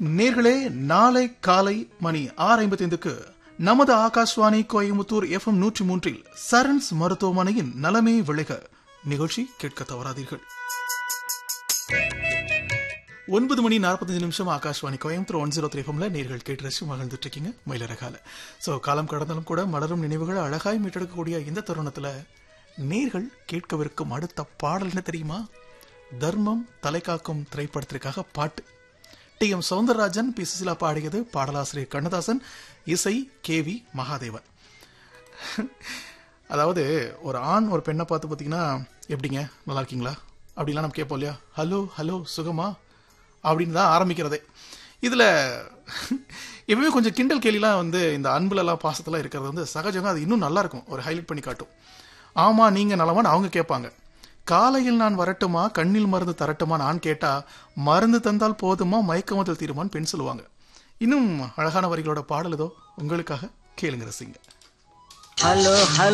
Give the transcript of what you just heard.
நேர்களே நாளை காலை மணி ஆறு ஐம்பத்தைந்துக்கு நமது ஆகாஷ்வாணி கோயமுத்தூர் எஃப்எம் நூற்றி மூன்றில் சரண்ஸ் மருத்துவமனையின் நலமே விளைக நிகழ்ச்சி கேட்க தவறாதீர்கள் ஒன்பது மணி நாற்பத்தஞ்சு நிமிஷம் Akashvani Coimbatore one zero three ஃபம்ல நேர்கள் கேட்டு ரசிச்சு மகிழ்ந்துட்டு இருக்கீங்க மயிலரகால ஸோ காலம் கடந்தாலும் கூட மலரும் நினைவுகளை அழகாய் மீட்டெடுக்கக்கூடிய இந்த தருணத்துல நேர்கள் கேட்கவிருக்கும் அடுத்த பாடல் என்ன தெரியுமா தர்மம் தலைகாக்கும் திரைப்படத்திற்காக பாட்டு T M Soundararajan P Susheela பாடியது பாடலாசிரியர் கண்ணதாசன் இசை கே வி மகாதேவன் அதாவது ஒரு ஆண் ஒரு பெண்ணை பார்த்து பார்த்தீங்கன்னா எப்படிங்க நல்லா இருக்கீங்களா அப்படிலாம் நம்ம கேட்போம் இல்லையா ஹலோ ஹலோ சுகமா அப்படின்னு தான் ஆரம்பிக்கிறதே இதில் எப்பவுமே கொஞ்சம் கிண்டல் கேலிலாம் வந்து இந்த அன்புலலாம் பாசத்தெல்லாம் இருக்கிறது வந்து சகஜங்க அது இன்னும் நல்லா இருக்கும் ஒரு ஹைலைட் பண்ணி காட்டும் ஆமா நீங்க நலமான்னு அவங்க கேட்பாங்க காலையில் நான் வரட்டுமா கண்ணில் மருந்து தரட்டுமா நான் கேட்டா மருந்து தந்தால் போதுமா மயக்கமத்தில் தீருமான்னு பெண் சொல்லுவாங்க இன்னும் அழகான வரிகளோட பாடல் ஏதோ உங்களுக்காக கேளுங்க ரசிங்க ஹலோ ஹலோ